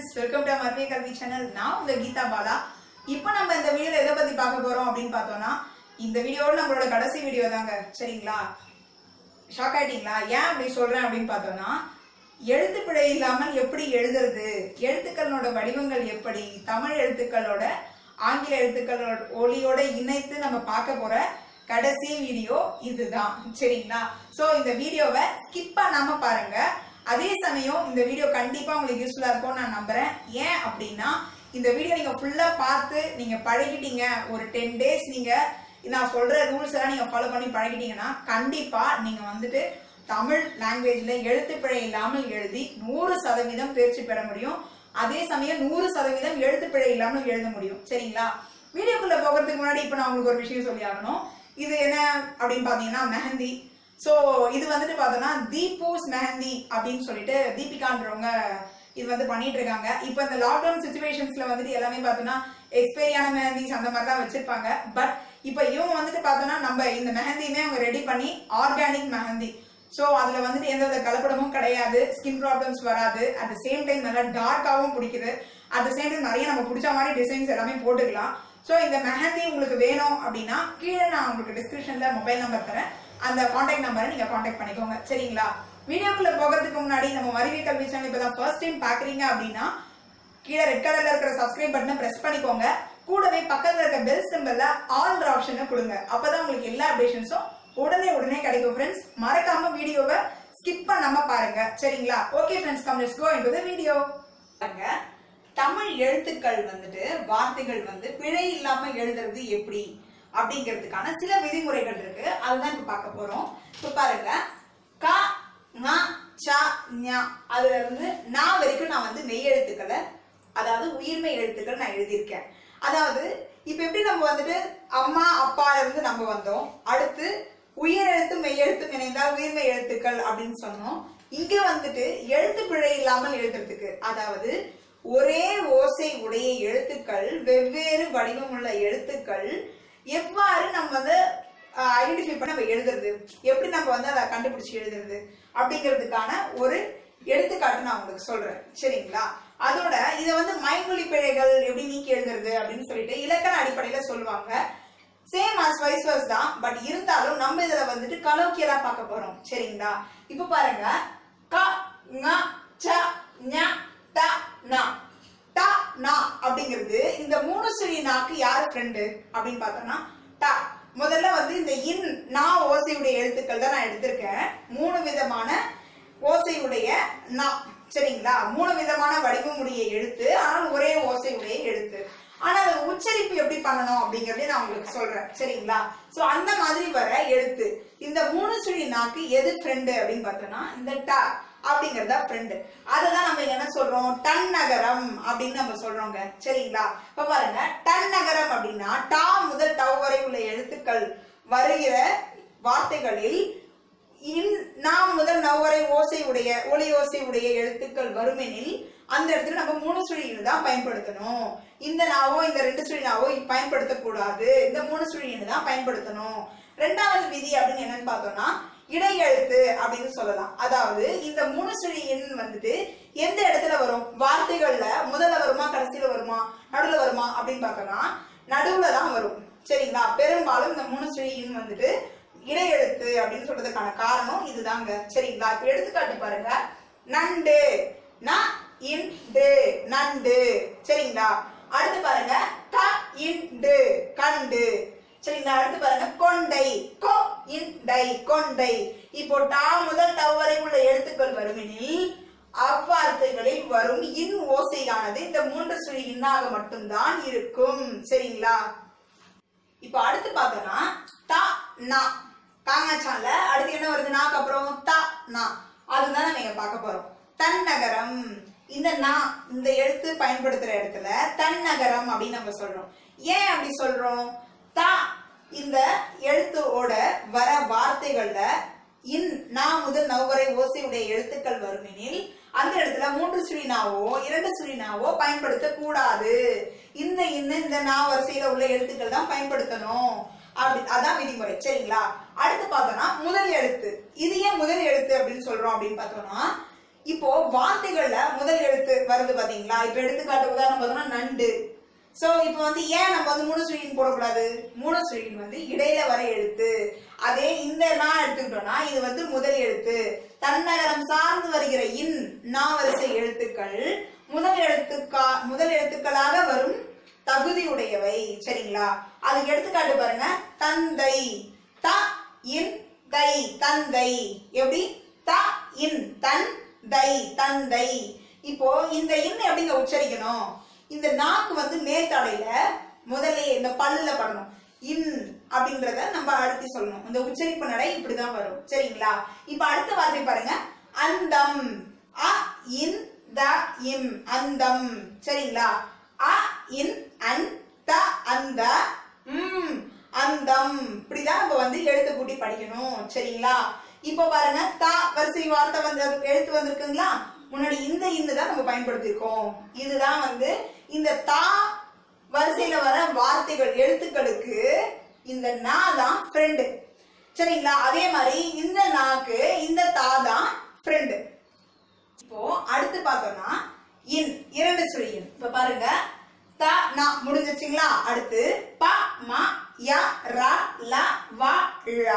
friends welcome to மர்மிய கல்வி channel நான் உங்க கீதா பாலா இப்போ நம்ம இந்த வீடியோல எதை பத்தி பார்க்க போறோம் அப்படின்னு பார்த்தோம்னா இந்த வீடியோட நம்மளோட கடைசி வீடியோ தாங்க சரிங்களா ஷாக் ஆயிட்டீங்களா ஏன் அப்படி சொல்றேன் அப்படின்னு பார்த்தோம்னா எழுத்துப்பிழை இல்லாமல் எப்படி எழுதுறது எழுத்துக்களோட வடிவங்கள் எப்படி தமிழ் எழுத்துக்களோட ஆங்கில எழுத்துக்களோட ஒளியோட இணைத்து நம்ம பார்க்க போற கடைசி வீடியோ இதுதான் சரிங்களா சோ இந்த வீடியோவை ஸ்கிப் பண்ணாம பாருங்க அதே சமயம் இந்த வீடியோ கண்டிப்பா உங்களுக்கு யூஸ்ஃபுல்லா இருக்கும் நான் நம்புறேன் ஏன் அப்படின்னா இந்த வீடியோ நீங்க ஃபுல்லா பார்த்து நீங்க பழகிட்டீங்க ஒரு டென் டேஸ் நீங்க நான் சொல்ற ரூல்ஸ் எல்லாம் நீங்க ஃபாலோ பண்ணி பழகிட்டீங்கன்னா கண்டிப்பா நீங்க வந்துட்டு தமிழ் லாங்குவேஜ்ல எழுத்துப்பிழை இல்லாமல் எழுதி நூறு சதவீதம் தேர்ச்சி பெற முடியும் அதே சமயம் நூறு சதவீதம் எழுத்துப்பிழை இல்லாமல் எழுத முடியும் சரிங்களா வீடியோக்குள்ள போகிறதுக்கு முன்னாடி இப்போ நான் உங்களுக்கு ஒரு விஷயம் சொல்லி ஆகணும் இது என்ன அப்படின்னு பாத்தீங்கன்னா மெஹந்தி ஸோ இது வந்துட்டு பார்த்தோன்னா தீபூஸ் மெஹந்தி அப்படின்னு சொல்லிட்டு தீபிகான்றவங்க இது வந்து பண்ணிட்டு இருக்காங்க இப்போ இந்த லாக்டவுன் சுச்சுவேஷன்ஸ்ல வந்துட்டு எல்லாமே பார்த்தோன்னா எக்ஸ்பைரியான மெஹந்திஸ் அந்த மாதிரி தான் வச்சிருப்பாங்க பட் இப்போ இவங்க வந்துட்டு பார்த்தோன்னா நம்ம இந்த மெஹந்தியுமே அவங்க ரெடி பண்ணி ஆர்கானிக் மெஹந்தி ஸோ அதில் வந்துட்டு எந்த வித கலப்படமும் கிடையாது ஸ்கின் ப்ராப்ளம்ஸ் வராது அட் த சேம் டைம் நல்லா டார்க்காகவும் பிடிக்குது அட் த சேம் டைம் நிறைய நம்ம பிடிச்ச மாதிரி டிசைன்ஸ் எல்லாமே போட்டுக்கலாம் ஸோ இந்த மெஹந்தி உங்களுக்கு வேணும் அப்படின்னா கீழே நான் உங்களுக்கு டிஸ்கிரிப்ஷனில் மொபைல் நம்பர் தரேன் அந்த காண்டாக்ட் நம்பரை நீங்கள் காண்டாக்ட் பண்ணிக்கோங்க சரிங்களா வீடியோக்குள்ள போகிறதுக்கு முன்னாடி நம்ம மருவி கல்வி சேனல் இப்போ தான் ஃபர்ஸ்ட் டைம் பார்க்குறீங்க அப்படின்னா கீழே ரெட் கலர்ல இருக்கிற சப்ஸ்கிரைப் பட்டனை பிரஸ் பண்ணிக்கோங்க கூடவே பக்கத்துல இருக்க பெல் சிம்பல்ல ஆல் ஆப்ஷனை கொடுங்க அப்பதான் உங்களுக்கு எல்லா அப்டேஷன்ஸும் உடனே உடனே கிடைக்கும் ஃப்ரெண்ட்ஸ் மறக்காம வீடியோவை ஸ்கிப் பண்ணாம பாருங்க சரிங்களா okay friends come let's go into the video பாருங்க தமிழ் எழுத்துக்கள் வந்துட்டு வார்த்தைகள் வந்து பிழை இல்லாம எழுதுறது எப்படி அப்படிங்கிறதுக்கான சில விதிமுறைகள் இருக்கு அதுதான் இப்ப பார்க்க போறோம் இப்ப பாருங்க க ங ச ஞ அதுல இருந்து நான் வரைக்கும் நான் வந்து மெய் எழுத்துக்களை அதாவது உயிர்மெய் எழுத்துக்கள் நான் எழுதியிருக்கேன் அதாவது இப்ப எப்படி நம்ம வந்துட்டு அம்மா அப்பால இருந்து நம்ம வந்தோம் அடுத்து உயிர் எழுத்து மெய் எழுத்தும் இணைந்தால் உயிர்மெய் எழுத்துக்கள் அப்படின்னு சொன்னோம் இங்க வந்துட்டு எழுத்து பிழை இல்லாமல் எழுதுறதுக்கு அதாவது ஒரே ஓசை உடைய எழுத்துக்கள் வெவ்வேறு வடிவம் உள்ள எழுத்துக்கள் எவ்வாறு நம்ம வந்து ஐடென்டிஃபை பண்ணி நம்ம எழுதுறது எப்படி நம்ம வந்து அதை கண்டுபிடிச்சு எழுதுறது அப்படிங்கிறதுக்கான ஒரு எடுத்துக்காட்டு நான் உங்களுக்கு சொல்றேன் சரிங்களா அதோட இதை வந்து மைமொழி பிழைகள் எப்படி நீக்கி எழுதுறது அப்படின்னு சொல்லிட்டு இலக்கண அடிப்படையில சொல்லுவாங்க சேம் ஆஸ் வைஸ் வர்ஸ் தான் பட் இருந்தாலும் நம்ம இதுல வந்துட்டு கலோக்கியலா பார்க்க போறோம் சரிங்களா இப்ப பாருங்க க ங ச ஞ ட ந ட ந அப்படிங்கிறது இந்த மூணு சுழி நாக்கு யாரு ஃப்ரெண்டு அப்படின்னு பார்த்தோம்னா ட முதல்ல வந்து இந்த இன் நா ஓசையுடைய எழுத்துக்கள் தான் நான் எடுத்திருக்கேன் மூணு விதமான ஓசையுடைய நா சரிங்களா மூணு விதமான வடிவமுடைய எழுத்து ஆனால் ஒரே ஓசையுடைய எழுத்து ஆனா அது உச்சரிப்பு எப்படி பண்ணணும் அப்படிங்கறதே நான் உங்களுக்கு சொல்றேன் சரிங்களா சோ அந்த மாதிரி வர எழுத்து இந்த மூணு சுழி நாக்கு எது ஃப்ரெண்டு அப்படின்னு பார்த்தோம்னா இந்த ட அப்படிங்கறதா ஃப்ரெண்டு அதுதான் நம்ம என்ன சொல்றோம் டன் நகரம் அப்படின்னு நம்ம சொல்றோங்க சரிங்களா இப்ப பாருங்க டன் நகரம் அப்படின்னா டா முதல் டவ் வரை உள்ள எழுத்துக்கள் வருகிற வார்த்தைகளில் இன் நாம் முதல் நவ்வரை ஓசை உடைய ஒளி ஓசை உடைய எழுத்துக்கள் வருமெனில் அந்த இடத்துல நம்ம மூணு சுழியினு தான் பயன்படுத்தணும் இந்த நாவோ இந்த ரெண்டு சுழி நாவோ பயன்படுத்தக்கூடாது இந்த மூணு சுழியினு தான் பயன்படுத்தணும் ரெண்டாவது விதி அப்படின்னு என்னன்னு பார்த்தோம்னா இடையெழுத்து அப்படின்னு சொல்லலாம் அதாவது இந்த மூணு சுழி எண் வந்துட்டு எந்த இடத்துல வரும் வார்த்தைகள்ல முதல்ல வருமா கடைசியில வருமா நடுவுல வருமா அப்படின்னு பார்த்தோம்னா நடுவுல தான் வரும் சரிங்களா பெரும்பாலும் இந்த மூணு சுழி எண் வந்துட்டு இடையெழுத்து அப்படின்னு சொல்றதுக்கான காரணம் இதுதாங்க சரிங்களா இப்ப எடுத்துக்காட்டு பாருங்க நண்டு ந இண்டு நண்டு சரிங்களா அடுத்து பாருங்க க இண்டு கண்டு சரிங்களா அடுத்து பாருங்க கொண்டை கொ இண்டை கொண்டை இப்போ டா முதல் டவ் வரை உள்ள எழுத்துக்கள் வருமெனில் அவ்வார்த்தைகளில் வரும் இன் ஓசையானது இந்த மூன்று சுழி இன்னாக மட்டும்தான் இருக்கும் சரிங்களா இப்போ அடுத்து பார்த்தோம்னா த நா காங்காச்சான்ல அடுத்து என்ன வருது நாக்கு அப்புறம் த நா அதுதான் நம்ம இங்க பார்க்க போறோம் தன்னகரம் இந்த நா இந்த எழுத்து பயன்படுத்துற இடத்துல தன்னகரம் அப்படின்னு நம்ம சொல்றோம் ஏன் அப்படி சொல்றோம் த இந்த எழுத்தோட வர வார்த்தைகள்ல இன் நா முதல் நவ்வரை ஓசையுடைய எழுத்துக்கள் வருமெனில் அந்த இடத்துல மூன்று சுழினாவோ இரண்டு சுழினாவோ பயன்படுத்த கூடாது இந்த இன்ன இந்த நா வரிசையில உள்ள எழுத்துக்கள் தான் பயன்படுத்தணும் அப்படி அதான் விதிமுறை சரிங்களா அடுத்து பார்த்தோம்னா முதல் எழுத்து இது ஏன் முதல் எழுத்து அப்படின்னு சொல்றோம் அப்படின்னு பார்த்தோம்னா இப்போ வார்த்தைகள்ல முதல் எழுத்து வருது பாத்தீங்களா இப்ப எடுத்துக்காட்டு உதாரணம் பார்த்தோம்னா நண்டு சோ இப்போ வந்து ஏன் நம்ம வந்து மூணு சுழியின் போடக்கூடாது மூணு சுழியின் வந்து இடையில வர எழுத்து அதே இந்த நான் எடுத்துக்கிட்டோம்னா இது வந்து முதல் எழுத்து தன்னகரம் சார்ந்து வருகிற இன் நா வரிசை எழுத்துக்கள் முதல் எழுத்துக்கா முதல் எழுத்துக்களாக வரும் தகுதியுடையவை சரிங்களா அதுக்கு எடுத்துக்காட்டு பாருங்க தந்தை த இன் தை தந்தை எப்படி த இன் தன் தை தந்தை இப்போ இந்த இன் எப்படிங்க உச்சரிக்கணும் இந்த நாக்கு வந்து மேல்தடையில முதல்ல இந்த பல்லுல படணும் இன் அப்படின்றத நம்ம அடுத்து சொல்லணும் இந்த உச்சரிப்பு நடை இப்படிதான் வரும் சரிங்களா இப்ப அடுத்த வார்த்தை பாருங்க அந்தம் அ இன் த இம் அந்தம் சரிங்களா அ இன் அன் த அந்த ம் அந்தம் இப்படிதான் நம்ம வந்து எழுத்து கூட்டி படிக்கணும் சரிங்களா இப்போ பாருங்க தா வரிசை வார்த்தை வந்து எழுத்து வந்திருக்குங்களா முன்னாடி இந்த இந்த தான் நம்ம பயன்படுத்தியிருக்கோம் இதுதான் வந்து இந்த தா வரிசையில வர வார்த்தைகள் எழுத்துக்களுக்கு இந்த நா தான் ஃப்ரெண்டு சரிங்களா அதே மாதிரி இந்த நாக்கு இந்த தா தான் ஃப்ரெண்டு இப்போ அடுத்து பார்த்தோம்னா இன் இரண்டு சுழியின் இப்ப பாருங்க த நா முடிஞ்சிச்சுங்களா அடுத்து ப ம ய ர ல வ ழ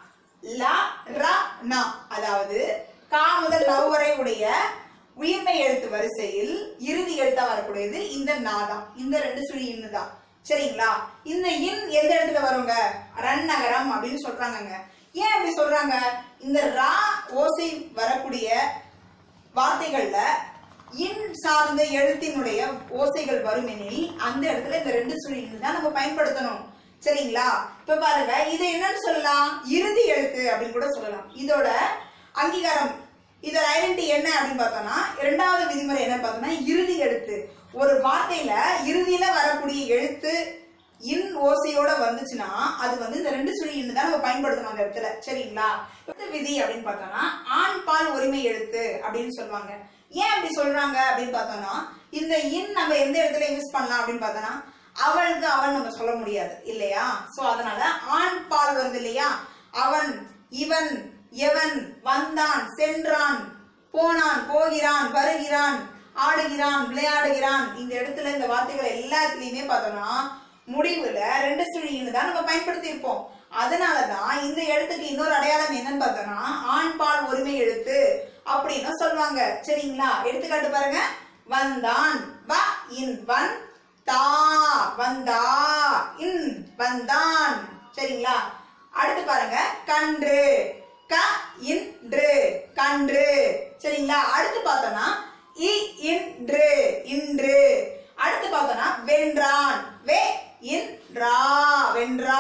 ல ர ந அதாவது கா முதல் நவ் வரை உடைய உயிர்மை எழுத்து வரிசையில் இறுதி எழுத்தா வரக்கூடியது இந்த நா தான் இந்த ரெண்டு சுழி இன்னு தான் சரிங்களா இந்த இன் எந்த இடத்துல வருங்க ரன் நகரம் அப்படின்னு சொல்றாங்கங்க ஏன் அப்படி சொல்றாங்க இந்த ரா ஓசை வரக்கூடிய வார்த்தைகள்ல இன் சார்ந்த எழுத்தினுடைய ஓசைகள் வருமெனில் அந்த இடத்துல இந்த ரெண்டு சுழிகள் தான் நம்ம பயன்படுத்தணும் சரிங்களா இப்ப பாருங்க இது என்னன்னு சொல்லலாம் இறுதி எழுத்து அப்படின்னு கூட சொல்லலாம் இதோட அங்கீகாரம் இதோட ஐடென்டி என்ன அப்படின்னு பார்த்தோம்னா இரண்டாவது விதிமுறை என்ன பார்த்தோம்னா இறுதி எழுத்து ஒரு வார்த்தையில இறுதியில வரக்கூடிய எழுத்து இன் ஓசையோட வந்துச்சுன்னா அது வந்து இந்த ரெண்டு சுழி இன்னு தான் நம்ம பயன்படுத்தணும் அந்த இடத்துல சரிங்களா அடுத்த விதி அப்படின்னு பார்த்தோம்னா ஆண் பால் உரிமை எழுத்து அப்படின்னு சொல்லுவாங்க ஏன் அப்படி சொல்றாங்க அப்படின்னு பார்த்தோம்னா இந்த இன் நம்ம எந்த இடத்துல யூஸ் பண்ணலாம் அப்படின்னு பார்த்தோம்னா அவளுக்கு அவன் நம்ம சொல்ல முடியாது இல்லையா சோ அதனால ஆண் பால் வருது இல்லையா அவன் இவன் எவன் வந்தான் சென்றான் போனான் போகிறான் வருகிறான் ஆடுகிறான் விளையாடுகிறான் இந்த இடத்துல இந்த வார்த்தைகள் எல்லாத்துலயுமே பார்த்தோம்னா முடிவுல ரெண்டு சுழின்னு தான் நம்ம பயன்படுத்தி இருப்போம் அதனாலதான் இந்த எழுத்துக்கு இன்னொரு அடையாளம் என்னன்னு பார்த்தோம்னா ஆண் பால் ஒருமை எழுத்து அப்படின்னு சொல்லுவாங்க சரிங்களா எடுத்துக்காட்டு பாருங்க வந்தான் வ இன் வன் தா வந்தா இன் வந்தான் சரிங்களா அடுத்து பாருங்க கன்று க இன்று கன்று சரிங்களா அடுத்து பார்த்தோம்னா இ இன்று இன்று அடுத்து பார்த்தோம்னா வென்றான் வே இன்றா வென்றா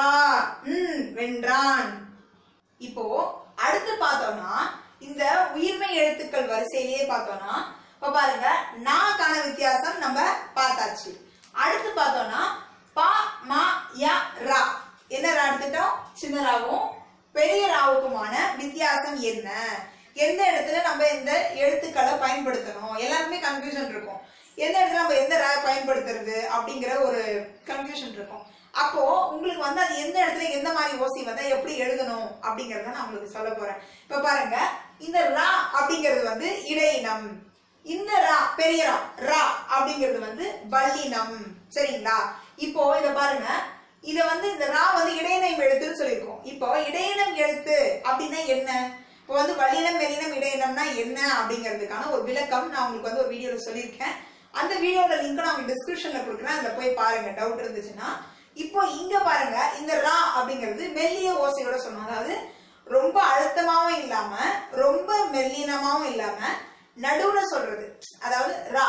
ம் வென்றான் இப்போ அடுத்து பார்த்தோம்னா இந்த உயிர்மை எழுத்துக்கள் வரிசையிலேயே பார்த்தோம்னா இப்ப பாருங்க நாக்கான வித்தியாசம் நம்ம பார்த்தாச்சு அடுத்து பார்த்தோம்னா பா மா ய ரா என்ன ரா எடுத்துட்டோம் சின்ன ராவும் பெரிய ராவுக்குமான வித்தியாசம் என்ன எந்த இடத்துல நம்ம இந்த எழுத்துக்களை பயன்படுத்தணும் எல்லாருமே கன்ஃபியூஷன் இருக்கும் எந்த இடத்துல நம்ம எந்த ரா பயன்படுத்துறது அப்படிங்கிற ஒரு கன்ஃபியூஷன் இருக்கும் அப்போ உங்களுக்கு வந்து அது எந்த இடத்துல எந்த மாதிரி ஓசி வந்தா எப்படி எழுதணும் அப்படிங்கறத நான் உங்களுக்கு சொல்ல போறேன் இப்ப பாருங்க இந்த ரா அப்படிங்கிறது வந்து இடையினம் இந்த ரா பெரிய ரா ரா அப்படிங்கிறது வந்து வல்லினம் சரிங்களா இப்போ இத பாருங்க இத வந்து இந்த ரா வந்து இடையினம் எழுத்துன்னு சொல்லியிருக்கோம் இப்போ இடையினம் எழுத்து அப்படின்னா என்ன இப்போ வந்து வல்லினம் மெல்லினம் இடையினம்னா என்ன அப்படிங்கிறதுக்கான ஒரு விளக்கம் நான் உங்களுக்கு வந்து ஒரு வீடியோல சொல்லியிருக்கேன் அந்த வீடியோட லிங்க் நான் உங்களுக்கு டிஸ்கிரிப்ஷன்ல கொடுக்குறேன் அதுல போய் பாருங்க டவுட் இருந்துச்சுன்னா இப்போ இங்க பாருங்க இந்த ரா அப்படிங்கிறது மெல்லிய ஓசையோட சொன்னோம் அதாவது ரொம்ப அழுத்தமாவும் இல்லாம ரொம்ப மெல்லினமாவும் இல்லாம நடுவுல சொல்றது அதாவது ரா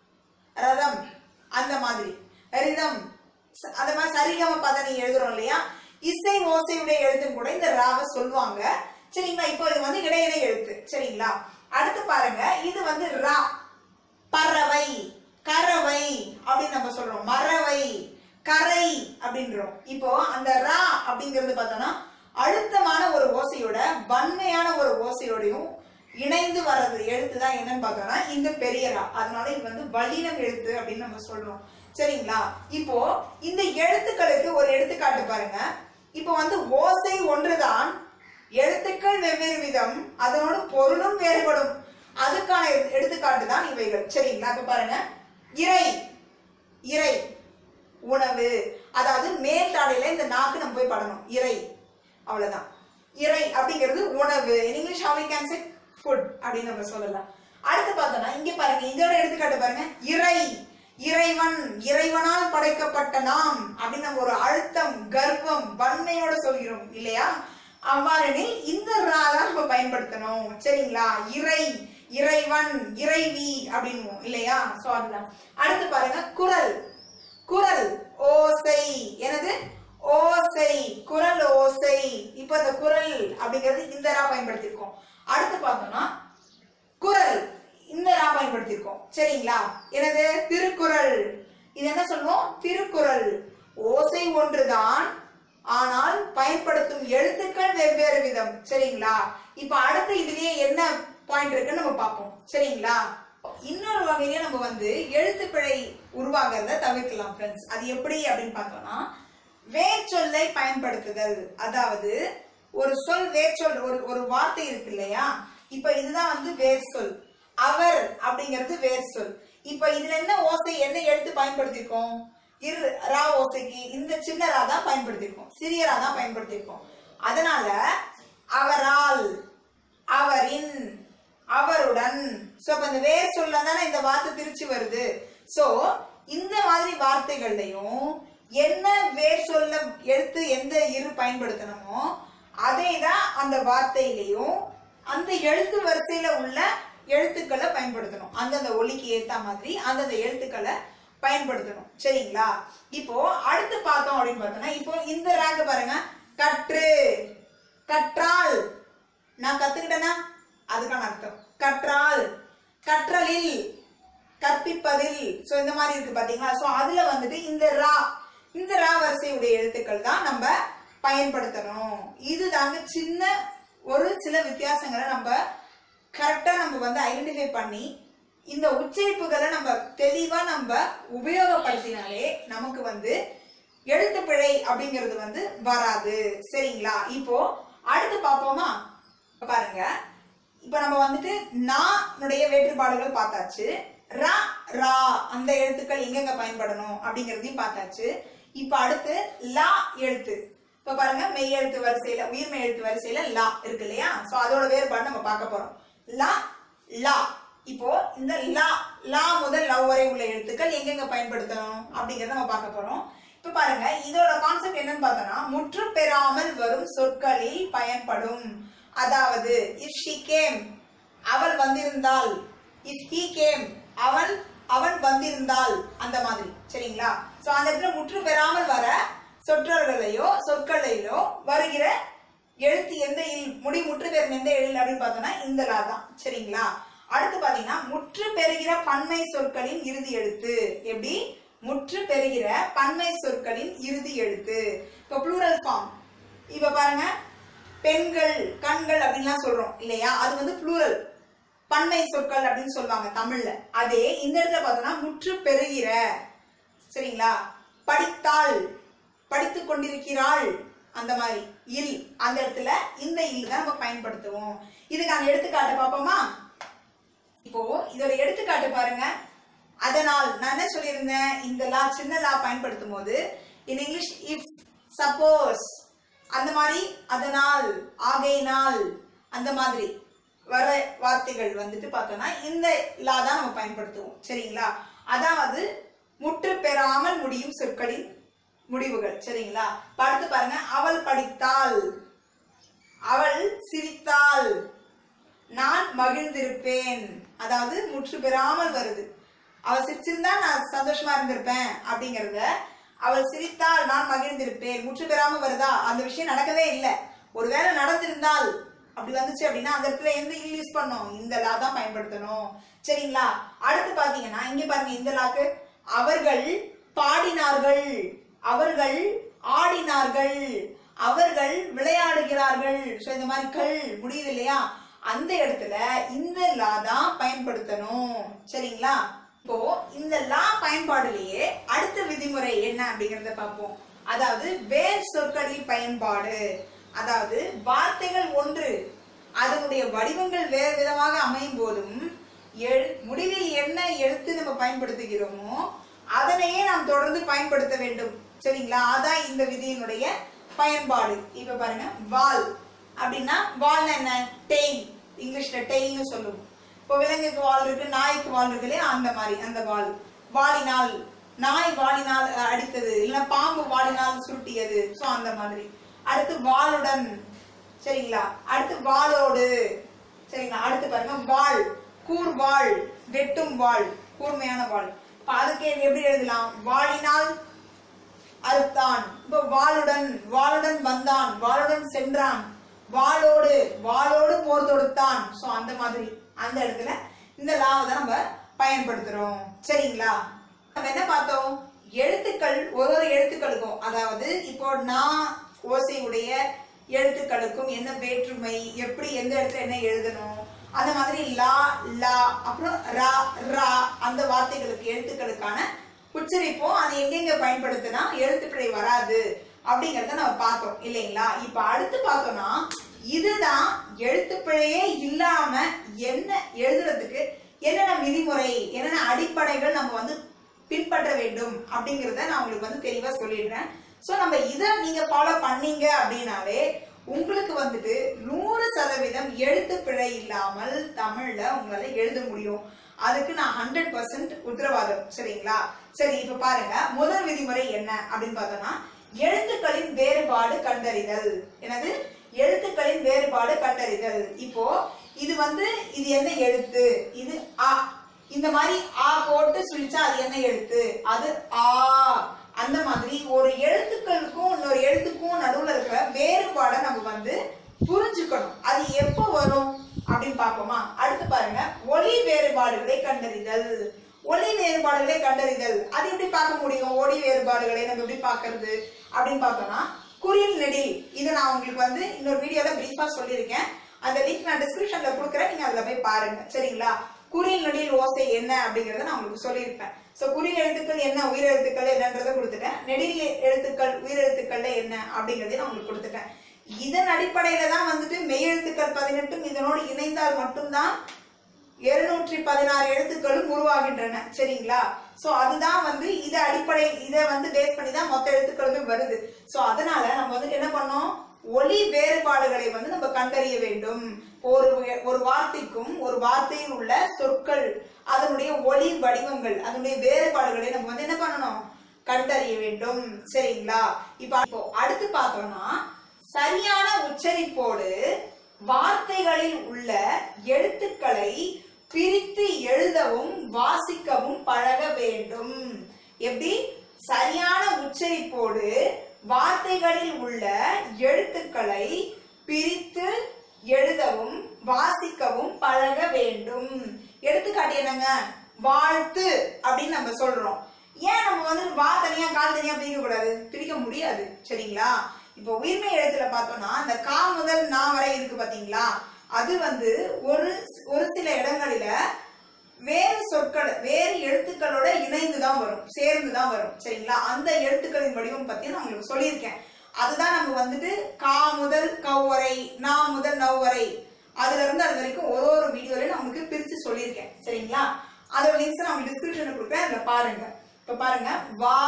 ரதம் அந்த மாதிரி ரிதம் ச- அந்த மாதிரி சரிகம பதனி எழுதுறோம் இல்லையா இசை ஓசையுடைய எழுத்தும் கூட இந்த ராவை சொல்லுவாங்க சரிங்களா இப்போ இது வந்து இடையிடை எழுத்து சரிங்களா அடுத்து பாருங்க இது வந்து ரா பறவை கறவை அப்படின்னு நம்ம சொல்றோம் மறவை கரை அப்படின்றோம் இப்போ அந்த ரா அப்படிங்கிறது பார்த்தோம்னா அழுத்தமான ஒரு ஓசையோட வன்மையான ஒரு ஓசையோடையும் இணைந்து வர்றது எழுத்து தான் என்னன்னு பார்த்தோம்னா இந்த பெரிய ரா அதனால இது வந்து வல்லினம் எழுத்து அப்படின்னு நம்ம சொல்றோம் சரிங்களா இப்போ இந்த எழுத்துக்களுக்கு ஒரு எடுத்துக்காட்டு பாருங்க இப்போ வந்து ஓசை ஒன்றுதான் எழுத்துக்கள் வெவ்வேறு விதம் அதனோடு பொருளும் வேறுபடும் அதுக்கான எடு- எடுத்துக்காட்டு தான் இவைகள் சரிங்களா இப்ப பாருங்க இறை இறை உணவு அதாவது மேல் தாடையில இந்த நாக்கு நம்ம போய் படணும் இறை அவ்வளவுதான் இறை அப்படிங்கிறது உணவு in English how we can say food அப்படின்னு நம்ம சொல்லலாம் அடுத்து பார்த்தோம்னா இங்க பாருங்க இதோட எடுத்துக்காட்டு பாருங்க இறை இறைவன் இறைவனால் படைக்கப்பட்ட நாம் அப்படின்னு நம்ம ஒரு அழுத்தம் கர்வம் வன்மையோட சொல்கிறோம் இல்லையா அவ்வாறெனில் இந்த ரா தான் நம்ம பயன்படுத்தணும் சரிங்களா இறை இறைவன் இறைவி அப்படின்னுவோம் இல்லையா சோ அதுதான் அடுத்து பாருங்க குரல் குரல் ஓசை எனது ஓசை குரல் ஓசை இப்ப இந்த குரல் அப்படிங்கிறது இந்த ரா பயன்படுத்தியிருக்கோம் அடுத்து பார்த்தோம்னா குரல் இந்த ரா பயன்படுத்தியிருக்கோம் சரிங்களா எனது திருக்குறள் இது என்ன சொல்லுவோம் திருக்குறள் ஓசை ஒன்றுதான் ஆனால் பயன்படுத்தும் எழுத்துக்கள் வெவ்வேறு விதம் சரிங்களா இப்ப அடுத்து இதுலயே என்ன பாயிண்ட் இருக்குன்னு நம்ம பார்ப்போம் சரிங்களா இன்னொரு வகையில நம்ம வந்து எழுத்துப்பிழை உருவாகிறத தவிர்க்கலாம் ஃப்ரெண்ட்ஸ் அது எப்படி அப்படின்னு பார்த்தோம்னா வேர்ச்சொல்லை பயன்படுத்துதல் அதாவது ஒரு சொல் வேர்ச்சொல் ஒரு ஒரு வார்த்தை இருக்கு இல்லையா இப்ப இதுதான் வந்து வேர் சொல் அவர் அப்படிங்கிறது வேர் சொல் இப்ப இதுல என்ன ஓசை என்ன எழுத்து பயன்படுத்தியிருக்கோம் இரு ரா ஓசைக்கு இந்த சின்ன ரா தான் பயன்படுத்தியிருக்கோம் சிறிய ரா தான் பயன்படுத்தியிருக்கோம் அதனால அவரால் அவரின் அவருடன் சோ அப்ப இந்த வேர் சொல்ல தானே இந்த வார்த்தை திருச்சி வருது சோ இந்த மாதிரி வார்த்தைகள்லையும் என்ன வேர் சொல்ல எழுத்து எந்த இரு பயன்படுத்தணுமோ அதே தான் அந்த வார்த்தையிலையும் அந்த எழுத்து வரிசையில உள்ள எழுத்துக்களை பயன்படுத்தணும் அந்தந்த ஒலிக்கு ஏத்த மாதிரி அந்தந்த எழுத்துக்களை பயன்படுத்தணும் சரிங்களா இப்போ அடுத்து பார்த்தோம் அப்படின்னு பார்த்தோம்னா இப்போ இந்த ரேங்க பாருங்க கற்று கற்றால் நான் கத்துக்கிட்டேனா அதுக்கான அர்த்தம் கற்றால் கற்றலில் கற்பிப்பதில் சோ இந்த மாதிரி இருக்கு பாத்தீங்களா சோ அதுல வந்துட்டு இந்த ரா இந்த ரா வரிசையுடைய எழுத்துக்கள் தான் நம்ம பயன்படுத்தணும் இதுதாங்க சின்ன ஒரு சில வித்தியாசங்களை நம்ம கரெக்டா நம்ம வந்து ஐடென்டிஃபை பண்ணி இந்த உச்சரிப்புகளை நம்ம தெளிவா நம்ம உபயோகப்படுத்தினாலே நமக்கு வந்து எழுத்துப்பிழை அப்படிங்கிறது வந்து வராது சரிங்களா இப்போ அடுத்து பார்ப்போமா இப்ப பாருங்க இப்ப நம்ம வந்துட்டு நானுடைய வேற்றுப்பாடுகள் பார்த்தாச்சு ரா ரா அந்த எழுத்துக்கள் எங்கெங்க பயன்படணும் அப்படிங்கறதையும் பார்த்தாச்சு இப்ப அடுத்து லா எழுத்து இப்ப பாருங்க மெய் எழுத்து வரிசையில உயிர்மெய் எழுத்து வரிசையில லா இருக்கு இல்லையா சோ அதோட வேறுபாடு நம்ம பார்க்க போறோம் லா லா இப்போ இந்த லா லா முதல் லவ் வரை உள்ள எழுத்துக்கள் எங்கெங்க பயன்படுத்தணும் அப்படிங்கறத நம்ம பார்க்க போறோம் இப்ப பாருங்க இதோட கான்செப்ட் என்னன்னு பார்த்தோம்னா முற்று பெறாமல் வரும் சொற்களில் பயன்படும் அதாவது இஃப் ஷி கேம் அவள் வந்திருந்தால் இஃப் ஹீ கேம் அவன் அவன் வந்திருந்தால் அந்த மாதிரி சரிங்களா சோ அந்த இடத்துல முற்று பெறாமல் வர சொற்றொடர்களையோ சொற்களையோ வருகிற எழுத்து எந்த இல் முடி முற்று பெறும் எந்த எழில் அப்படின்னு பார்த்தோம்னா இந்த லா தான் சரிங்களா அடுத்து பாத்தீங்கன்னா முற்று பெறுகிற பன்மை சொற்களின் இறுதி எழுத்து எப்படி முற்று பெறுகிற பன்மை சொற்களின் இறுதி எழுத்து இப்போ ப்ளூரல் ஃபார்ம் இப்ப பாருங்க பெண்கள் கண்கள் அப்படின்லாம் சொல்றோம் இல்லையா அது வந்து ப்ளூரல் பன்மை சொற்கள் அப்படின்னு சொல்லுவாங்க தமிழ்ல அதே இந்த இடத்துல பார்த்தோம்னா முற்று பெறுகிற சரிங்களா படித்தாள் படித்துக் கொண்டிருக்கிறாள் அந்த மாதிரி இல் அந்த இடத்துல இந்த இல் தான் நம்ம பயன்படுத்துவோம் இதுக்கான எடுத்துக்காட்டு பார்ப்போமா இப்போ இதோட எடுத்துக்காட்டு பாருங்க அதனால் நான் என்ன சொல்லியிருந்தேன் இந்த லா சின்ன லா பயன்படுத்தும் போது இன் இங்கிலீஷ் இஃப் சப்போஸ் அந்த மாதிரி அதனால் ஆகையினால் அந்த மாதிரி வர வார்த்தைகள் வந்துட்டு பார்த்தோம்னா இந்த லா தான் நம்ம பயன்படுத்துவோம் சரிங்களா அதாவது முற்று பெறாமல் முடியும் சொற்களின் முடிவுகள் சரிங்களா இப்ப அடுத்து பாருங்க அவள் படித்தாள் அவள் சிரித்தாள் நான் மகிழ்ந்திருப்பேன் அதாவது முற்று பெறாமல் வருது அவள் சிரிச்சிருந்தா நான் சந்தோஷமா இருந்திருப்பேன் அப்படிங்கறத அவள் சிரித்தால் நான் மகிழ்ந்திருப்பேன் முற்று பெறாம வருதா அந்த விஷயம் நடக்கவே இல்லை ஒருவேளை நடந்திருந்தால் அப்படி வந்துச்சு அப்படின்னா அந்த இடத்துல எந்த இல் யூஸ் பண்ணோம் இந்த லா தான் பயன்படுத்தணும் சரிங்களா அடுத்து பாத்தீங்கன்னா இங்க பாருங்க இந்த லாக்கு அவர்கள் பாடினார்கள் அவர்கள் ஆடினார்கள் அவர்கள் விளையாடுகிறார்கள் சோ இந்த மாதிரி கள் முடியுது இல்லையா அந்த இடத்துல இந்த லா தான் பயன்படுத்தணும் சரிங்களா இப்போ இந்த லா பயன்பாடுலயே அடுத்த விதிமுறை என்ன அப்படிங்கறத பார்ப்போம் அதாவது வேர் சொற்களில் பயன்பாடு அதாவது வார்த்தைகள் ஒன்று அதனுடைய வடிவங்கள் வேறு விதமாக அமையும் போதும் எழு முடிவில் என்ன எழுத்து நம்ம பயன்படுத்துகிறோமோ அதனையே நாம் தொடர்ந்து பயன்படுத்த வேண்டும் சரிங்களா அதான் இந்த விதியினுடைய பயன்பாடு இப்ப பாருங்க வால் அப்படின்னா வால்னா என்ன டெய்ல் இங்கிலீஷ்ல டெய்ல்னு சொல்லுவோம் இப்போ விலங்குக்கு வால் இருக்கு நாய்க்கு வால் இருக்கு இல்லையா அந்த மாதிரி அந்த வால் வாலினால் நாய் வாலினால் அஹ், அடித்தது இல்லைன்னா பாம்பு வாலினால் சுருட்டியது சோ அந்த மாதிரி அடுத்து வாளுடன் சரிங்களா அடுத்து வாளோடு சரிங்களா அடுத்து பாருங்க வாள் கூர்வாள் வெட்டும் வாள் கூர்மையான வாள் இப்ப அதுக்கு எப்படி எழுதலாம் வாளினால் அறுத்தான் இப்ப வாளுடன் வாளுடன் வந்தான் வாளுடன் சென்றான் வாளோடு வாளோடு போர் தொடுத்தான் சோ அந்த மாதிரி அந்த இடத்துல இந்த லாவை தான் நம்ம பயன்படுத்துறோம் சரிங்களா நம்ம என்ன பார்த்தோம் எழுத்துக்கள் ஒரு ஒரு எழுத்துக்களுக்கும் அதாவது இப்போ நான் ஓசையுடைய எழுத்துக்களுக்கும் என்ன வேற்றுமை எப்படி எந்த இடத்துல என்ன எழுதணும் அந்த மாதிரி லா லா அப்புறம் ரா ரா அந்த வார்த்தைகளுக்கு எழுத்துக்களுக்கான உச்சரிப்போம் அது எங்கெங்க பயன்படுத்தினா எழுத்துப்பிழை வராது அப்படிங்கறத நம்ம பார்த்தோம் இல்லைங்களா இப்ப அடுத்து பார்த்தோம்னா இதுதான் எழுத்துப்பிழையே இல்லாம என்ன எழுதுறதுக்கு என்னென்ன விதிமுறை என்னென்ன அடிப்படைகள் நம்ம வந்து பின்பற்ற வேண்டும் அப்படிங்கறத நான் உங்களுக்கு வந்து தெளிவா சொல்லிடுறேன் சோ நம்ம இதை நீங்க ஃபாலோ பண்ணீங்க அப்படின்னாலே உங்களுக்கு வந்துட்டு நூறு சதவீதம் எழுத்து பிழை இல்லாமல் தமிழ்ல உங்களால எழுத முடியும் அதுக்கு நான் ஹண்ட்ரட் பர்சன்ட் உத்தரவாதம் சரிங்களா சரி இப்ப பாருங்க முதல் விதிமுறை என்ன அப்படின்னு பார்த்தோம்னா எழுத்துக்களின் வேறுபாடு கண்டறிதல் எனது எழுத்துக்களின் வேறுபாடு கண்டறிதல் இப்போ இது வந்து இது என்ன எழுத்து இது ஆ இந்த மாதிரி ஆ போட்டு சுழிச்சா அது என்ன எழுத்து அது ஆ அந்த மாதிரி ஒரு எழுத்துக்களுக்கும் இன்னொரு எழுத்துக்கும் நடுவுல இருக்கிற வேறுபாடை நம்ம வந்து புரிஞ்சுக்கணும் அது எப்போ வரும் அப்படின்னு பார்ப்போமா அடுத்து பாருங்க ஒலி வேறுபாடுகளை கண்டறிதல் ஒலி வேறுபாடுகளை கண்டறிதல் அது எப்படி பார்க்க முடியும் ஒலி வேறுபாடுகளை நம்ம எப்படி பார்க்கிறது அப்படின்னு பார்த்தோம்னா குறில் நெடில் இதை நான் உங்களுக்கு வந்து இன்னொரு வீடியோல பிரீஃபா சொல்லியிருக்கேன் அந்த லிங்க் நான் டிஸ்கிரிப்ஷன்ல கொடுக்குறேன் நீங்க அதுல போய் பாருங்க சரிங்களா குறில் நெடில் ஓசை என்ன அப்படிங்கறத நான் உங்களுக்கு சொல்லியிருப்பேன் சோ குறில் எழுத்துக்கள் என்ன உயிர் எழுத்துக்கள் என்னன்றதை கொடுத்துட்டேன் நெடில் எழுத்துக்கள் உயிர் எழுத்துக்கள்ல என்ன அப்படிங்கறதையும் நான் உங்களுக்கு கொடுத்துட்டேன் இதன் அடிப்படையில தான் வந்துட்டு மெய் எழுத்துக்கள் பதினெட்டும் இதனோடு இணைந்தால் மட்டும்தான் இருநூற்றி பதினாறு எழுத்துக்களும் உருவாகின்றன சரிங்களா சோ அதுதான் வந்து இத அடிப்படை இத வந்து பேஸ் பண்ணி தான் மொத்த எழுத்துக்களுமே வருது சோ அதனால நம்ம வந்துட்டு என்ன பண்ணோம் ஒலி வேறுபாடுகளை வந்து நம்ம கண்டறிய வேண்டும் ஒரு ஒரு வார்த்தைக்கும் ஒரு வார்த்தையில் உள்ள சொற்கள் அதனுடைய ஒலி வடிவங்கள் அதனுடைய வேறுபாடுகளை நம்ம வந்து என்ன பண்ணணும் கண்டறிய வேண்டும் சரிங்களா இப்ப இப்போ அடுத்து பார்த்தோம்னா சரியான உச்சரிப்போடு வார்த்தைகளில் உள்ள எழுத்துக்களை பிரித்து எழுதவும் வாசிக்கவும் பழக வேண்டும் எப்படி சரியான உச்சரிப்போடு வார்த்தைகளில் உள்ள எழுத்துக்களை பிரித்து எழுதவும் வாசிக்கவும் பழக வேண்டும் எடுத்துக்காட்டு என்னங்க வாழ்த்து அப்படின்னு நம்ம சொல்றோம் ஏன் நம்ம வந்து வா தனியா கால் தனியா பிரிக்க கூடாது பிரிக்க முடியாது சரிங்களா இப்போ உயிர்மை எழுத்துல பார்த்தோம்னா அந்த கா முதல் நா வரை இருக்கு பாத்தீங்களா அது வந்து ஒரு ஒரு சில இடங்களில வேறு சொற்கள் வேறு எழுத்துக்களோட இணைந்து தான் வரும் சேர்ந்து தான் வரும் சரிங்களா அந்த எழுத்துக்களின் வடிவம் பத்தி நான் உங்களுக்கு சொல்லியிருக்கேன் அதுதான் நம்ம வந்துட்டு கா முதல் கவ் வரை நா முதல் நவ் வரை அதுல இருந்து அது வரைக்கும் ஒரு ஒரு வீடியோல நான் உங்களுக்கு பிரிச்சு சொல்லியிருக்கேன் சரிங்களா அதோட லிங்க்ஸ் நான் உங்களுக்கு டிஸ்கிரிப்ஷன்ல கொடுப்பேன் அதுல பாருங்க இப்ப பாருங்க வா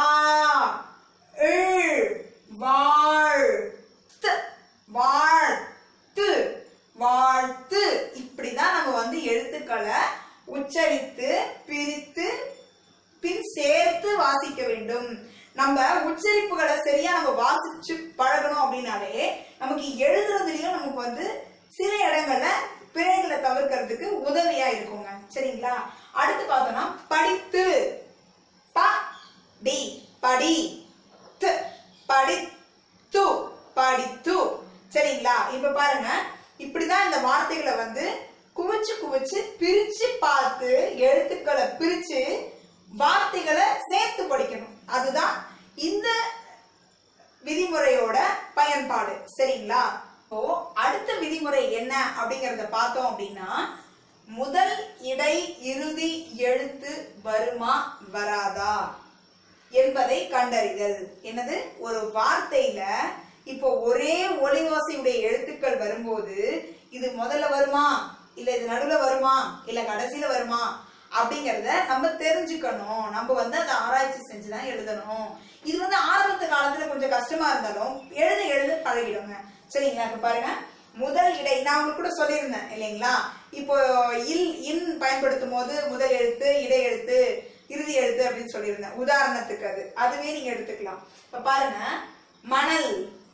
இழ், வாழ் த்து, வாழ்த்து வாழ்த்து இப்படிதான் நம்ம வந்து எழுத்துக்களை உச்சரித்து பிரித்து பின் சேர்த்து வாசிக்க வேண்டும் நம்ம உச்சரிப்புகளை சரியா நம்ம வாசிச்சு பழகணும் அப்படின்னாலே நமக்கு எழுதுறதுலயும் நமக்கு வந்து சில இடங்கள்ல பிழைகளை தவிர்க்கிறதுக்கு உதவியா இருக்குங்க சரிங்களா அடுத்து பார்த்தோம்னா படித்து ப டி படி து படித்து படித்து சரிங்களா இப்ப பாருங்க இப்படிதான் இந்த வார்த்தைகளை வந்து குவிச்சு குவிச்சு பிரிச்சு பார்த்து எழுத்துக்களை பிரிச்சு வார்த்தைகளை சேர்த்து படிக்கணும் அதுதான் இந்த விதிமுறையோட பயன்பாடு சரிங்களா இப்போ அடுத்த விதிமுறை என்ன அப்படிங்கறத பார்த்தோம் அப்படின்னா முதல் இடை இறுதி எழுத்து வருமா வராதா என்பதை கண்டறிதல் என்னது ஒரு வார்த்தையில இப்போ ஒரே ஒலி ஓசையுடைய எழுத்துக்கள் வரும்போது இது முதல்ல வருமா இல்ல இது நடுவுல வருமா இல்ல கடைசியில வருமா அப்படிங்கறத நம்ம தெரிஞ்சுக்கணும் நம்ம வந்து அதை ஆராய்ச்சி செஞ்சுதான் எழுதணும் இது வந்து ஆரம்பத்து காலத்துல கொஞ்சம் கஷ்டமா இருந்தாலும் எழுத எழுத பழகிடுங்க சரிங்களா இப்ப பாருங்க முதல் இடை நான் உங்களுக்கு கூட சொல்லியிருந்தேன் இல்லைங்களா இப்போ இல் இன் பயன்படுத்தும் போது முதல் எழுத்து இடை எழுத்து இறுதி எழுத்து அப்படின்னு சொல்லியிருந்தேன் உதாரணத்துக்கு அது அதுவே நீங்க எடுத்துக்கலாம் இப்ப பாருங்க மணல்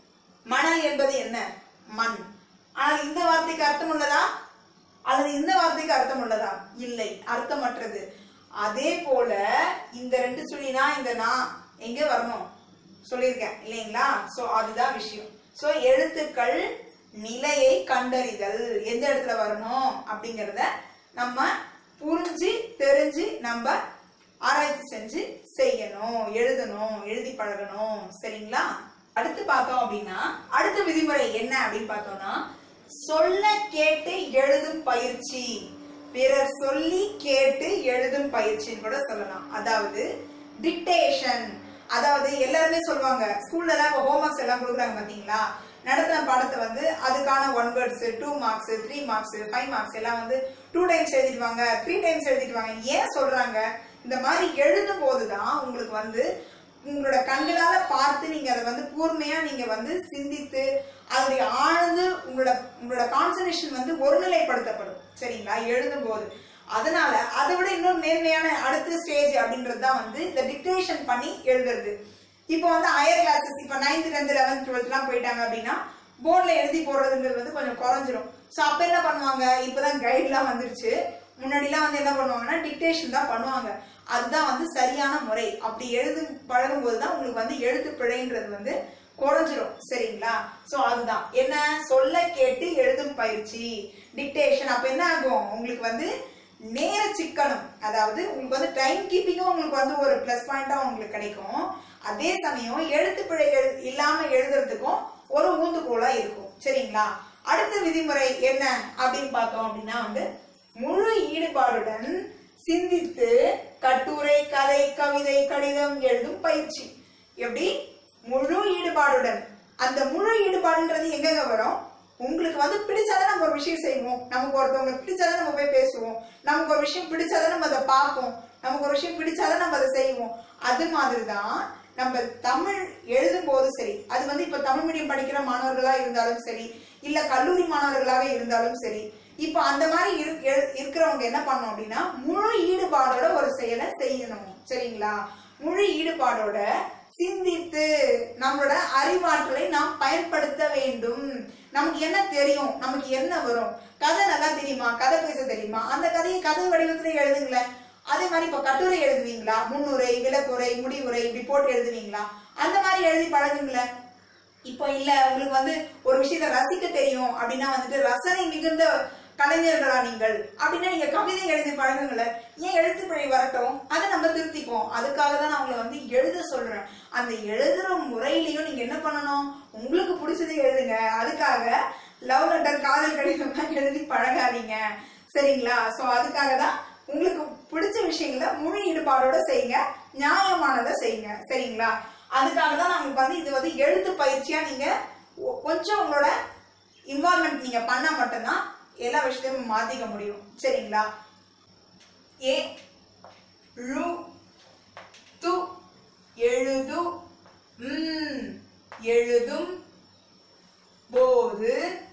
மணல் என்பது என்ன மண் ஆனால் இந்த வார்த்தைக்கு அர்த்தம் உள்ளதா அல்லது இந்த வார்த்தைக்கு அர்த்தம் உள்ளதா இல்லை அர்த்தமற்றது அதே போல இந்த ரெண்டு சொல்லினா இந்த நான் எங்க வரணும் சொல்லியிருக்கேன் இல்லைங்களா சோ அதுதான் விஷயம் சோ எழுத்துக்கள் நிலையை கண்டறிதல் எந்த இடத்துல வரணும் அப்படிங்கறத நம்ம புரிஞ்சு தெரிஞ்சு நம்ம ஆராய்ச்சி செஞ்சு செய்யணும் எழுதணும் எழுதி பழகணும் சரிங்களா அடுத்து பார்த்தோம் அப்படின்னா அடுத்த விதிமுறை என்ன அப்படின்னு பார்த்தோம்னா சொல்ல கேட்டு எழுதும் பயிற்சி பிறர் சொல்லி கேட்டு எழுதும் பயிற்சின்னு கூட சொல்லலாம் அதாவது டிக்டேஷன் அதாவது எல்லாருமே சொல்லுவாங்க ஸ்கூல்ல எல்லாம் ஹோம் ஒர்க்ஸ் எல்லாம் கொடுக்குறாங்க பாத்தீங்களா நடத்தின பாடத்தை வந்து அதுக்கான one words two marks three marks five marks எல்லாம் வந்து டூ டைம்ஸ் எழுதிடுவாங்க த்ரீ டைம்ஸ் எழுதிடுவாங்க ஏன் சொல்றாங்க இந்த மாதிரி எழுதும் போதுதான் உங்களுக்கு வந்து உங்களோட கண்களால பார்த்து நீங்க அதை வந்து கூர்மையா நீங்க வந்து சிந்தித்து அதனுடைய ஆழ்ந்து உங்களோட உங்களோட கான்சன்ட்ரேஷன் வந்து ஒருநிலைப்படுத்தப்படும் சரிங்களா எழுதும் போது அதனால அதை விட இன்னொரு நேர்மையான அடுத்த ஸ்டேஜ் அப்படின்றது தான் வந்து இந்த டிக்டேஷன் பண்ணி எழுதுறது இப்போ வந்து ஹையர் கிளாஸஸ் இப்போ நைன்த் டென்த் லெவன்த் டுவெல்த்லாம் போயிட்டாங்க அப்படின்னா போர்டில் எழுதி போடுறதுன்றது வந்து கொஞ்சம் குறைஞ்சிரும் ஸோ அப்போ என்ன பண்ணுவாங்க இப்போதான் கைட்லாம் வந்துருச்சு முன்னாடிலாம் வந்து என்ன பண்ணுவாங்கன்னா டிக்டேஷன் தான் பண்ணுவாங்க அதுதான் வந்து சரியான முறை அப்படி எழுது பழகும் போது தான் உங்களுக்கு வந்து எழுத்து பிழைன்றது வந்து குறைஞ்சிரும் சரிங்களா சோ அதுதான் என்ன சொல்ல கேட்டு எழுதும் பயிற்சி டிக்டேஷன் அப்ப என்ன ஆகும் உங்களுக்கு வந்து நேர சிக்கனம் அதாவது உங்களுக்கு வந்து டைம் கீப்பிங்கும் உங்களுக்கு வந்து ஒரு ப்ளஸ் பாயிண்டா உங்களுக்கு கிடைக்கும் அதே சமயம் எழுத்து பிழைகள் இல்லாம எழுதுறதுக்கும் ஒரு ஊந்துகோலா இருக்கும் சரிங்களா அடுத்த விதிமுறை என்ன அப்படின்னு பார்த்தோம் அப்படின்னா வந்து முழு ஈடுபாடுடன் சிந்தித்து கட்டுரை கதை கவிதை கடிதம் எழுதும் பயிற்சி எப்படி முழு ஈடுபாடுடன் அந்த முழு ஈடுபாடுன்றது எங்கெங்க வரும் உங்களுக்கு வந்து பிடிச்சாதான் நம்ம ஒரு விஷயம் செய்வோம் நமக்கு ஒருத்தவங்க பிடிச்சாதான் நம்ம போய் பேசுவோம் நமக்கு ஒரு விஷயம் பிடிச்சாதான் நம்ம அதை பார்ப்போம் நமக்கு ஒரு விஷயம் பிடிச்சாதான் நம்ம அதை செய்வோம் அது மாதிரிதான் நம்ம தமிழ் எழுதும் போது சரி அது வந்து இப்ப தமிழ் மீடியம் படிக்கிற மாணவர்களா இருந்தாலும் சரி இல்ல கல்லூரி மாணவர்களாக இருந்தாலும் சரி இப்ப அந்த மாதிரி இரு- எழு- இருக்கிறவங்க என்ன பண்ணணும் அப்படின்னா முழு ஈடுபாடோட ஒரு செயலை செய்யணும் சரிங்களா முழு ஈடுபாடோட சிந்தித்து நம்மளோட அறிவாற்றலை நாம் பயன்படுத்த வேண்டும் நமக்கு என்ன தெரியும் நமக்கு என்ன வரும் கதை நல்லா தெரியுமா கதை பேச தெரியுமா அந்த கதையை கதை வடிவத்துல எழுதுங்களேன் அதே மாதிரி இப்ப கட்டுரை எழுதுவீங்களா முன்னுரை விளக்குரை முடிவுரை இப்படி போட்டு எழுதுவீங்களா அந்த மாதிரி எழுதி பழகுங்களேன் இப்போ இல்ல உங்களுக்கு வந்து ஒரு விஷயத்தை ரசிக்க தெரியும் அப்படின்னா வந்துட்டு ரசனை மிகுந்த கலைஞர்களா நீங்கள் அப்படின்னா நீங்க கவிதை எழுதி பழகுங்களேன் ஏன் எழுத்து பிழை வரட்டும் அதை நம்ம திருத்திப்போம் அதுக்காக தான் நான் உங்களை வந்து எழுத சொல்றேன் அந்த எழுதுற முறையிலையும் நீங்க என்ன பண்ணணும் உங்களுக்கு பிடிச்சதை எழுதுங்க அதுக்காக லவ் லெட்டர் காதல் கடிதம் எழுதி பழகாதீங்க சரிங்களா சோ அதுக்காக தான் உங்களுக்கு பிடிச்ச விஷயங்களை முழு ஈடுபாடோட செய்யுங்க நியாயமானதை செய்யுங்க சரிங்களா அதுக்காக தான் நமக்கு வந்து இது வந்து எழுத்து பயிற்சியா நீங்க ஒ- கொஞ்சம் உங்களோட இன்வால்மெண்ட் நீங்க பண்ணா மட்டும்தான் எல்லா விஷயத்தையும் மாத்திக்க முடியும் சரிங்களா ஏ ழு து எழுது ம் எழுதும் போது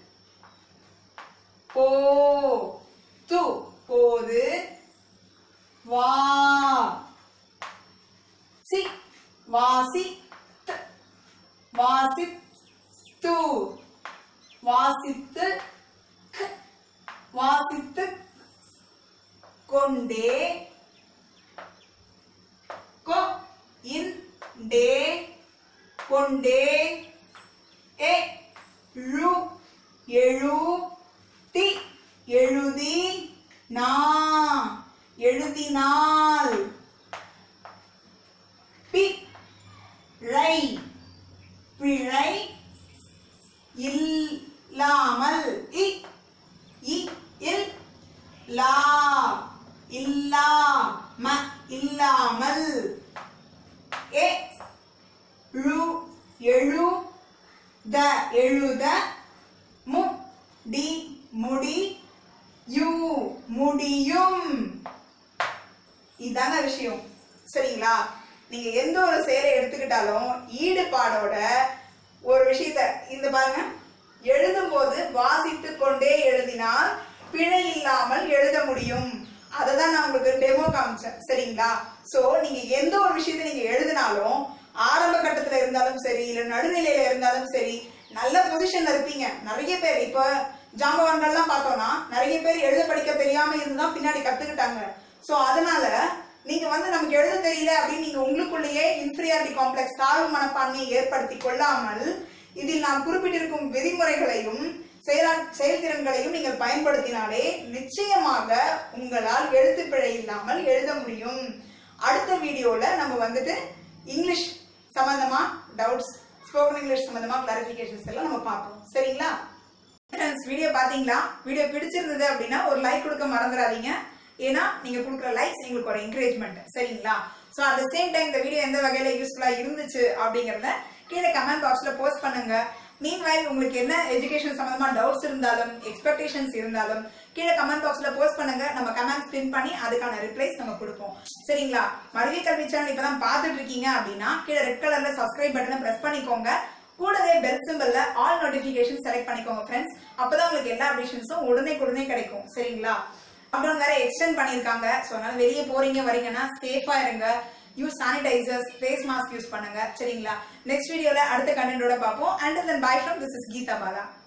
போ து போது வா சி வாசி வாசித்து வாசித்து க், வாசித்து கொண்டே கொ இன் டே கொண்டே எ ழு எழு தி எழுதி நா எழுதினால் பி ரை பிழை இல்லாமல் இ இ இல் லா இல்லா ம இல்லாமல் எ ழு எழு த எழுத மு டி முடி யூ முடியும் இதாங்க விஷயம் சரிங்களா நீங்க எந்த ஒரு செயலை எடுத்துக்கிட்டாலும் ஈடுபாடோட ஒரு விஷயத்த இந்த பாருங்க எழுதும் போது வாசித்து கொண்டே எழுதினால் பிழை இல்லாமல் எழுத முடியும் அதை தான் நான் உங்களுக்கு டெமோ காமிச்சேன் சரிங்களா சோ நீங்க எந்த ஒரு விஷயத்தை நீங்க எழுதினாலும் ஆரம்ப கட்டத்துல இருந்தாலும் சரி இல்ல நடுநிலையில இருந்தாலும் சரி நல்ல பொசிஷன்ல இருப்பீங்க நிறைய பேர் இப்ப ஜாம்பவான்கள்லாம் பார்த்தோம்னா நிறைய பேர் எழுத படிக்க தெரியாம இருந்துதான் பின்னாடி கத்துக்கிட்டாங்க சோ அதனால நீங்க வந்து நமக்கு எழுத தெரியல அப்படின்னு நீங்க உங்களுக்குள்ளேயே இன்ஃபீரியாரிட்டி காம்ப்ளெக்ஸ் தாழ்வு மனப்பான்மையை ஏற்படுத்தி கொள்ளாமல் இதில் நான் குறிப்பிட்டிருக்கும் விதிமுறைகளையும் செயலா செயல்திறன்களையும் நீங்கள் பயன்படுத்தினாலே நிச்சயமாக உங்களால் எழுத்து பிழை இல்லாமல் எழுத முடியும் அடுத்த வீடியோல நம்ம வந்துட்டு இங்கிலீஷ் சம்பந்தமா டவுட்ஸ் ஸ்போக்கன் இங்கிலீஷ் சம்பந்தமா கிளாரிபிகேஷன்ஸ் எல்லாம் நம்ம பார்ப்போம் சரிங்களா ஃப்ரெண்ட்ஸ் வீடியோ பாத்தீங்களா வீடியோ பிடிச்சிருந்தது அப்படின்னா ஒரு லைக் கொடுக்க மறந்துடாதீங்க ஏன்னா நீங்க கொடுக்குற லைக்ஸ் எங்களுக்கு ஒரு என்கரேஜ்மெண்ட் சரிங்களா so at the same time இந்த வீடியோ எந்த வகையில யூஸ்ஃபுல்லா இருந்துச்சு அப்படிங்கறத கீழே கமெண்ட் பாக்ஸ்ல போஸ்ட் பண்ணுங்க மீன்வைல் உங்களுக்கு என்ன எஜுகேஷன் சம்பந்தமா டவுட்ஸ் இருந்தாலும் எக்ஸ்பெக்டேஷன்ஸ் இருந்தாலும் கீழே கமெண்ட் பாக்ஸ்ல போஸ்ட் பண்ணுங்க நம்ம கமெண்ட் பின் பண்ணி அதுக்கான ரிப்ளைஸ் நம்ம கொடுப்போம் சரிங்களா மருவி கல்வி சேனல் இப்பதான் பார்த்துட்டு இருக்கீங்க அப்படின்னா கீழே ரெட் கலர்ல சப்ஸ்கிரைப் பட்டனை பிரஸ் பண்ணிக்கோங்க கூடவே பெல் சிம்பிள்ல ஆல் நோட்டிபிகேஷன் செலக்ட் பண்ணிக்கோங்க ஃப்ரெண்ட்ஸ் அப்பதான் உங்களுக்கு எல்லா அப்டேஷன்ஸும் உடனே உடனே கிடைக்கும் சரிங்களா லாக்டவுன் வேற எக்ஸ்டெண்ட் பண்ணிருக்காங்க ஸோ அதனால வெளியே போறீங்க வரீங்கன்னா சேஃபா இருங்க use sanitizers face mask use பண்ணுங்க சரிங்களா நெக்ஸ்ட் வீடியோல அடுத்த கண்டென்ட்டோட பார்ப்போம் and then bye from this is Geetha Bala